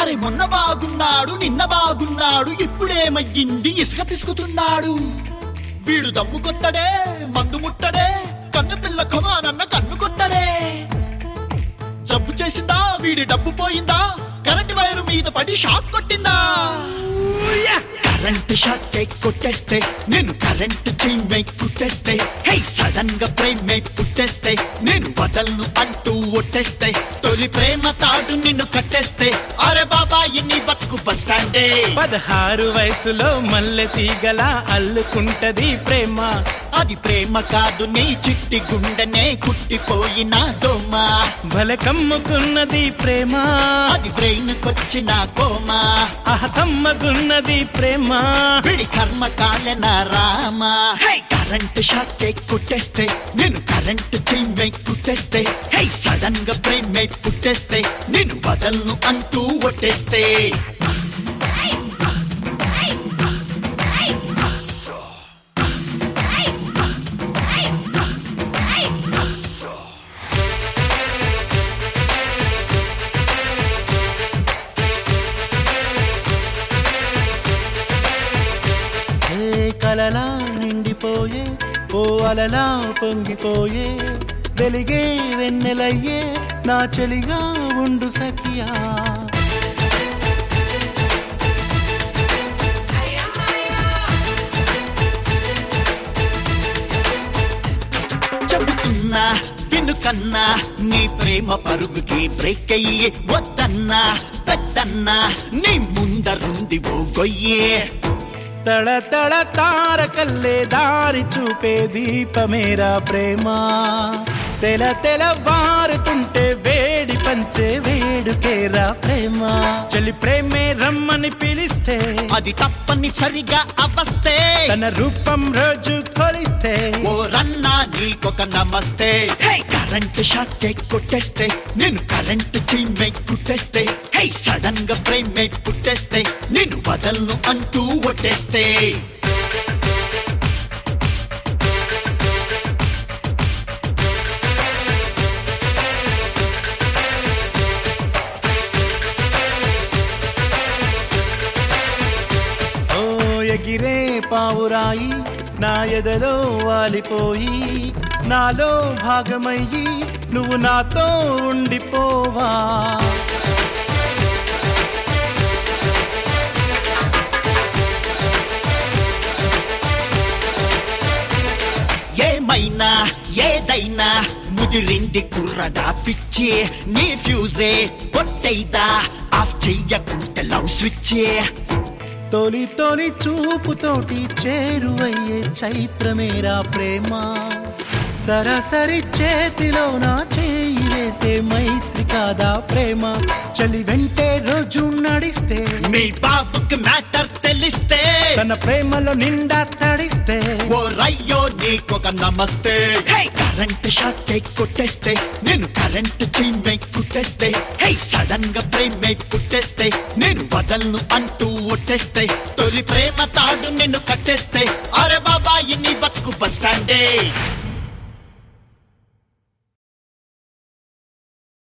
అరే మొన్న బాగున్నాడు నిన్న బాగున్నాడు ఇప్పుడేమయ్యింది ఇసుక పిసుకుతున్నాడు వీడు దమ్ము కొట్టడే మందు ముట్టడే కన్ను పిల్ల కొమానన్న కన్ను కొట్టడే జబ్బు చేసిందా వీడి డబ్బు పోయిందా కరెంట్ వైరు మీద పడి షాక్ కొట్టిందా కరెంట్ షాక్ కొట్టేస్తే నేను కరెంట్ చైన్ కుట్టేస్తే హే సడన్ గా ప్రేమ పుట్టేస్తే నేను వదలను అంటూ ఒట్టేస్తే తొలి ప్రేమ తాడు నిన్ను కట్టేస్తే అరే బాబా ఇన్ని బతుకు బస్ స్టాండే పదహారు వయసులో మల్లె తీగల అల్లుకుంటది ప్రేమ అది ప్రేమ కాదు నీ చిట్టి గుండెనే కుట్టిపోయిన దోమ భలే కమ్ముకున్నది ప్రేమ అది బ్రెయిన్ కొచ్చిన కోమా ఆహ కమ్మగున్నది ప్రేమ విడి కర్మ కాలన రామా హే కరెంట్ షాక్ కొట్టేస్తే నేను కరెంట్ చైన్ కుట్టేస్తే హే సడన్ గా ప్రేమ పుట్టేస్తే నేను వదలను అంటూ ఒట్టేస్తే ఏ కలలా నిండిపోయే ఓ అలలా పొంగిపోయే వెలిగే వెన్నెలయ్యే నా చెలిగా ఉండు సఖియా చెబుతున్నా వినుకన్నా నీ ప్రేమ పరుగుకి బ్రేక్ అయ్యి వద్దన్నా పెద్దన్నా నీ ముందరుంది ఓ గొయ్యే తడ తడ తారకల్లే దారి చూపే దీపమేరా ప్రేమ తెల తెల వారుతుంటే వేడి పంచే వేడుకేరా ప్రేమ చలి ప్రేమే రమ్మని పిలిస్తే అది తప్పనిసరిగా అవస్తే తన రూపం రోజు కొలిస్తే ఓ రన్నా నీకొక నమస్తే హే కరెంట్ షాక్ కొట్టేస్తే నేను కరెంట్ చైన్ కుట్టేస్తే హే సడన్ గా ప్రేమ పుట్టేస్తే నేను వదలను అంటూ ఒట్టేస్తే ఓ ఎగిరే పావురాయి నా ఎదలో వాలిపోయి నాలో భాగమయ్యి నువ్వు నాతో ఉండిపోవా ఏమైనా ఏదైనా ముదిరింది కుర్రడా పిచ్చి నీ ఫ్యూజే కొట్టైదా ఆఫ్ చెయ్యకుంటే లవ్ స్విచ్చే తొలి తొలి చూపుతోటి చేరువయ్యే చైత్రమేరా ప్రేమ సరాసరి చేతిలో నా చేయి వేసే మైత్రి కాదా ప్రేమ చలి వెంటే రోజు నడిస్తే మీ బాబుకి మ్యాటర్ తెలిస్తే తన ప్రేమలో నిండా తడిస్తే ఓ రయ్యో నీకొక నమస్తే హే కరెంట్ షాక్ కొట్టేస్తే నేను కరెంట్ చైన్ కుట్టేస్తే హే సడన్ గా ప్రేమ పుట్టేస్తే నేను వదలను అంటూ ఒట్టేస్తే తొలి ప్రేమ తాడు నిన్ను కట్టేస్తే అరే బాబా ఇన్ని బతుకు బస్ స్టాండే